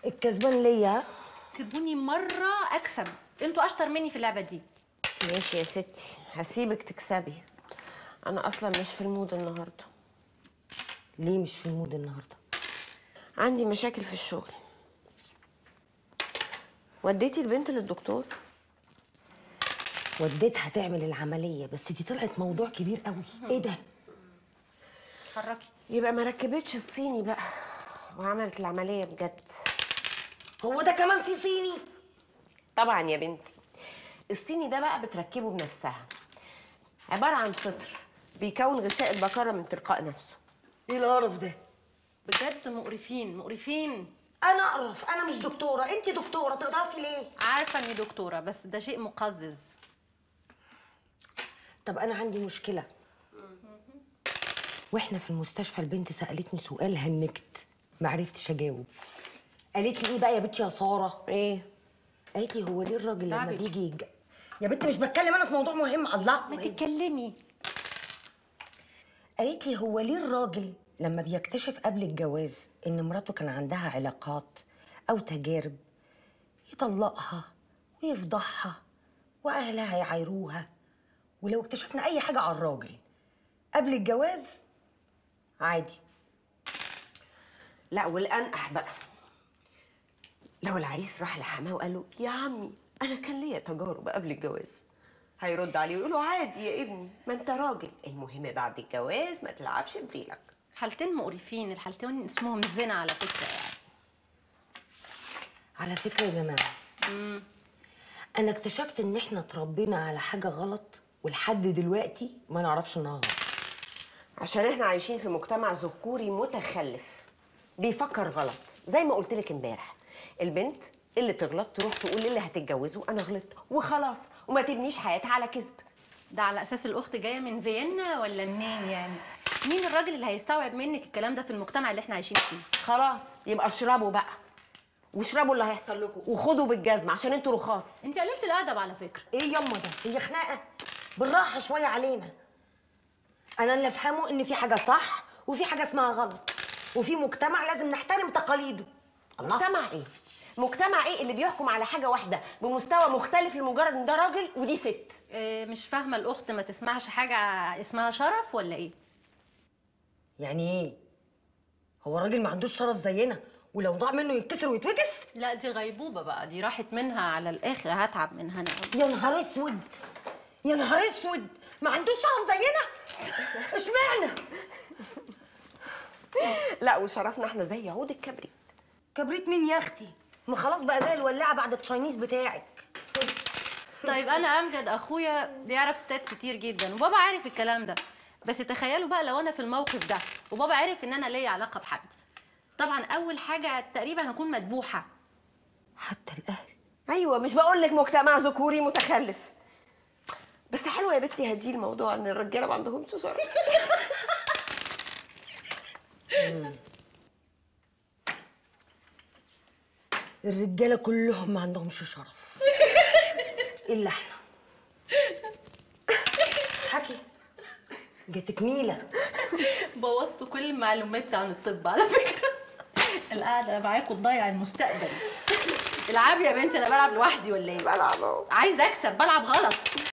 الكسبان ليا سيبوني مره اكسب انتوا اشطر مني في اللعبه دي ماشي يا ستي هسيبك تكسبي انا اصلا مش في المود النهارده ليه مش في المود النهارده عندي مشاكل في الشغل وديتي البنت للدكتور وديتها تعمل العمليه بس دي طلعت موضوع كبير قوي ايه ده اتحركي يبقى ما ركبتش الصيني بقى وعملت العمليه بجد هو ده كمان في صيني طبعا يا بنتي الصيني ده بقى بتركبه بنفسها عباره عن فطر بيكون غشاء البكاره من تلقاء نفسه ايه القرف ده بجد مقرفين مقرفين انا اعرف انا مش دكتوره انت دكتوره تعرفي ليه عارفه اني دكتوره بس ده شيء مقزز طب انا عندي مشكله واحنا في المستشفى البنت سالتني سؤال هنكت ما عرفتش اجاوب قالت لي ايه بقى يا بنتي يا ساره ايه قالت لي هو ليه الراجل لما تعبت. بيجي يج... يا بنت مش بتكلم انا في موضوع مهم الله ما تتكلمي قالت لي هو ليه الراجل لما بيكتشف قبل الجواز ان مراته كان عندها علاقات او تجارب يطلقها ويفضحها واهلها يعايروها ولو اكتشفنا اي حاجه على الراجل قبل الجواز عادي لا والانقح بقى لو العريس راح لحماه وقال له يا عمي انا كان ليا تجارب قبل الجواز هيرد عليه ويقول له عادي يا ابني ما انت راجل المهم بعد الجواز ما تلعبش بديلك حالتين مقرفين الحالتين اسمهم زنا على فكره يعني على فكره يا جماعه انا اكتشفت ان احنا اتربينا على حاجه غلط ولحد دلوقتي ما نعرفش انها غلط عشان احنا عايشين في مجتمع ذكوري متخلف بيفكر غلط زي ما قلت لك امبارح البنت اللي تغلط تروح تقول للي هتتجوزه انا غلطت وخلاص وما تبنيش حياتها على كذب ده على اساس الاخت جايه من فيينا ولا منين يعني مين الراجل اللي هيستوعب منك الكلام ده في المجتمع اللي احنا عايشين فيه خلاص يبقى اشربوا بقى واشربوا اللي هيحصل لكم وخدوا بالجزمه عشان انتوا رخاص انت قللت الادب على فكره ايه يما ده هي خناقه بالراحه شويه علينا انا اللي افهمه ان في حاجه صح وفي حاجه اسمها غلط وفي مجتمع لازم نحترم تقاليده الله مجتمع ايه مجتمع ايه اللي بيحكم على حاجه واحده بمستوى مختلف لمجرد ان ده راجل ودي ست اه مش فاهمه الاخت ما تسمعش حاجه اسمها شرف ولا ايه يعني ايه هو الراجل ما عندوش شرف زينا ولو ضاع منه يتكسر ويتوكس لا دي غيبوبه بقى دي راحت منها على الاخر هتعب منها انا قوي يا نهار اسود يا نهار اسود ما عندوش شرف زينا اشمعنى لا وشرفنا احنا زي عود الكبريت كبريت مين يا اختي ما خلاص بقى زي الولاعه بعد التشاينيز بتاعك طيب انا امجد اخويا بيعرف ستات كتير جدا وبابا عارف الكلام ده بس تخيلوا بقى لو انا في الموقف ده وبابا عرف ان انا ليا علاقه بحد طبعا اول حاجه تقريبا هكون مدبوحه حتى الاهل ايوه مش بقول لك مجتمع ذكوري متخلف بس حلو يا بنتي هدي الموضوع ان الرجاله ما عندهمش شرف الرجاله كلهم ما عندهمش شرف الا احنا حكي جاتك نيله بوظتوا كل معلوماتي عن الطب على فكره القعده معاكم تضيع المستقبل العبي يا بنتي انا بلعب لوحدي ولا ايه بلعب اهو عايزه اكسب بلعب غلط